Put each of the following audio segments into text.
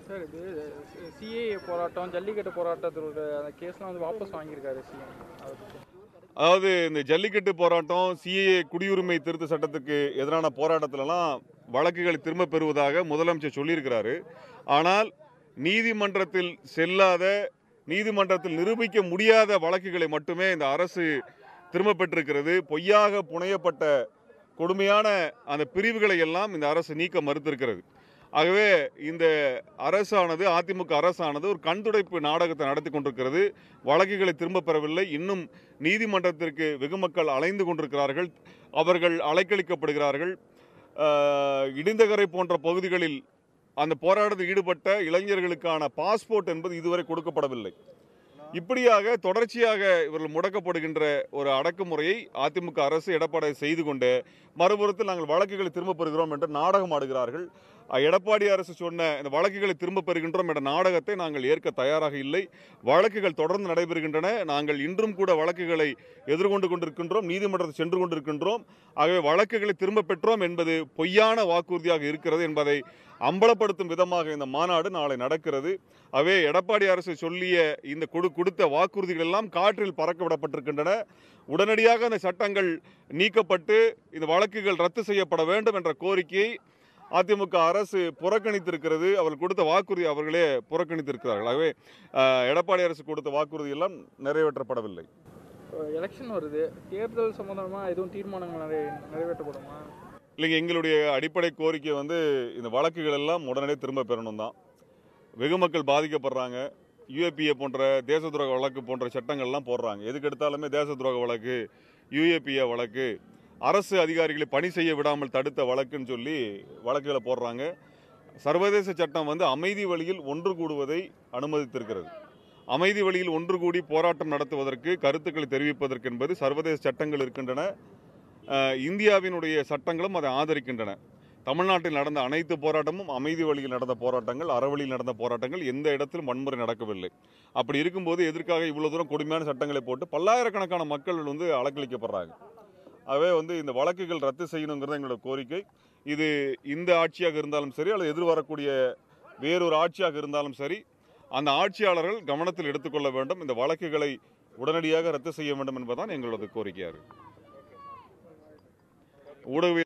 Sir இது CAA போராட்டம் ஜல்லிக்கட்டு போராட்டத்தோட அந்த கேஸ்லாம் வந்து வாபஸ் வாங்கியிருக்காரு சிஎம் அதை பத்தி. அதாவது இந்த ஜல்லிக்கட்டு போராட்டம் சிஏஏ குடியுரிமை திருத்த சட்டத்துக்கு எதிரான போராட்டத்திலலாம் வழக்குகளை திரும்ப பெறுவதாக முதலமைச்சர் சொல்லியிருக்கிறாரு ஆனால் நீதிமன்றத்தில் செல்லாத நீதிமன்றத்தில் நிரூபிக்க முடியாத வழக்குகளை மட்டுமே இந்த அரசு திரும்ப பெற்றிருக்கிறது பொய்யாக புனையப்பட்ட கொடுமையான அந்த பிரிவுகளை எல்லாம் இந்த அரசு நீக்க மறுத்திருக்கிறது ஆகவே இந்த அரசானது அதிமுக அரசானது ஒரு கண்துடைப்பு நாடகத்தை நடத்தி கொண்டிருக்கிறது வழக்குகளை திரும்ப பெறவில்லை இன்னும் நீதிமன்றத்திற்கு வெகுமக்கள் அலைந்து கொண்டிருக்கிறார்கள் அவர்கள் அலைக்கழிக்கப்படுகிறார்கள் ஆஹ், இடிந்தகரை போன்ற பகுதிகளில் அந்த போராட்டத்தில் ஈடுபட்ட இளைஞர்களுக்கான பாஸ்போர்ட் என்பது இதுவரை கொடுக்கப்படவில்லை இப்படியாக தொடர்ச்சியாக இவர்கள் முடக்கப்படுகின்ற ஒரு அடக்குமுறையை அதிமுக அரசு எடப்பாடி செய்து கொண்டு மறுபுறத்தில் நாங்கள் வழக்குகளை திரும்ப பெறுகிறோம் என்று நாடகம் ஆடுகிறார்கள் அஹ், எடப்பாடி அரசு சொன்ன இந்த வழக்குகளை திரும்ப பெறுகின்றோம் என்ற நாடகத்தை நாங்கள் ஏற்க தயாராக இல்லை வழக்குகள் தொடர்ந்து நடைபெறுகின்றன நாங்கள் இன்றும் கூட வழக்குகளை எதிர்கொண்டு கொண்டிருக்கின்றோம் நீதிமன்றத்தில் சென்று கொண்டிருக்கின்றோம் ஆகவே வழக்குகளை திரும்ப பெற்றோம் என்பது பொய்யான வாக்குறுதியாக இருக்கிறது என்பதை அம்பலப்படுத்தும் விதமாக இந்த மாநாடு நாளை நடக்கிறது அவே எடப்பாடி அரசு சொல்லிய இந்த கொடு கொடுத்த வாக்குறுதிகள் எல்லாம் காற்றில் பறக்க விடப்பட்டிருக்கின்றன உடனடியாக அந்த சட்டங்கள் நீக்கப்பட்டு இந்த வழக்குகள் ரத்து செய்யப்பட வேண்டும் என்ற கோரிக்கையை அதிமுக அரசு புறக்கணித்திருக்கிறது அவர்கள் கொடுத்த வாக்குறுதி அவர்களே புறக்கணித்திருக்கிறார்கள் ஆகவே அஹ், எடப்பாடி அரசு கொடுத்த வாக்குறுதி எல்லாம் நிறைவேற்றப்படவில்லை இப்போ எலெக்ஷன் வருது தேர்தல் சம்பந்தமாக எதுவும் தீர்மானங்கள் நிறைவே நிறைவேற்றப்படுமா இல்லைங்க எங்களுடைய அடிப்படை கோரிக்கை வந்து இந்த வழக்குகள் எல்லாம் உடனடியாக திரும்ப பெறணும் தான் வெகு மக்கள் பாதிக்கப்படுறாங்க யூஏபிஏ போன்ற தேச துரோக வழக்கு போன்ற சட்டங்கள்லாம் போடுறாங்க எதுக்கு எடுத்தாலுமே தேச துரோக வழக்கு யூஏபிஏ வழக்கு அரசு அதிகாரிகளை பணி செய்ய விடாமல் தடுத்த வழக்குன்னு சொல்லி வழக்குகளை போடுறாங்க சர்வதேச சட்டம் வந்து அமைதி வழியில் ஒன்று கூடுவதை அனுமதித்திருக்கிறது அமைதி வழியில் ஒன்று கூடி போராட்டம் நடத்துவதற்கு கருத்துக்களை தெரிவிப்பதற்கு என்பது சர்வதேச சட்டங்கள் இருக்கின்றன அஹ், இந்தியாவினுடைய சட்டங்களும் அதை ஆதரிக்கின்றன தமிழ்நாட்டில் நடந்த அனைத்து போராட்டமும் அமைதி வழியில் நடந்த போராட்டங்கள் அறவழியில் நடந்த போராட்டங்கள் எந்த இடத்திலும் வன்முறை நடக்கவில்லை அப்படி இருக்கும்போது எதற்காக இவ்வளவு தூரம் கொடுமையான சட்டங்களை போட்டு பல்லாயிரக்கணக்கான மக்கள் வந்து அலக்களிக்கப்படுறாங்க ஆகவே வந்து இந்த வழக்குகள் ரத்து செய்யணுங்கிறது எங்களோட கோரிக்கை இது இந்த ஆட்சியாக இருந்தாலும் சரி அல்லது எதிர்வரக்கூடிய வேறொரு ஆட்சியாக இருந்தாலும் சரி அந்த ஆட்சியாளர்கள் கவனத்தில் எடுத்துக்கொள்ள வேண்டும் இந்த வழக்குகளை உடனடியாக ரத்து செய்ய வேண்டும் என்பதுதான் எங்களது கோரிக்கையாக இருக்கு ஊடக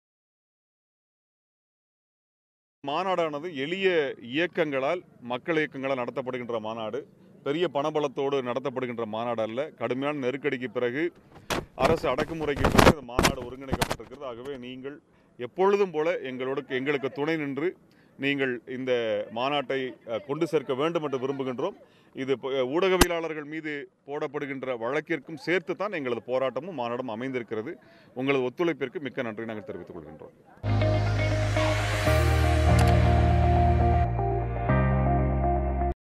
மாநாடானது எளிய இயக்கங்களால் மக்கள் இயக்கங்களால் நடத்தப்படுகின்ற மாநாடு பெரிய பணபலத்தோடு நடத்தப்படுகின்ற மாநாடு அல்ல கடுமையான நெருக்கடிக்கு பிறகு அரசு அடக்குமுறைக்கு பிறகு இந்த மாநாடு ஒருங்கிணைக்கப்பட்டிருக்கிறது ஆகவே நீங்கள் எப்பொழுதும் போல எங்களோட எங்களுக்கு துணை நின்று நீங்கள் இந்த மாநாட்டை அஹ், கொண்டு சேர்க்க வேண்டும் என்று விரும்புகின்றோம் இது ப- ஊடகவியலாளர்கள் மீது போடப்படுகின்ற வழக்கிற்கும் சேர்த்து தான் எங்களது போராட்டமும் மாநாடும் அமைந்திருக்கிறது உங்களது ஒத்துழைப்பிற்கு மிக்க நன்றி நாங்கள் தெரிவித்துக் கொள்கின்றோம்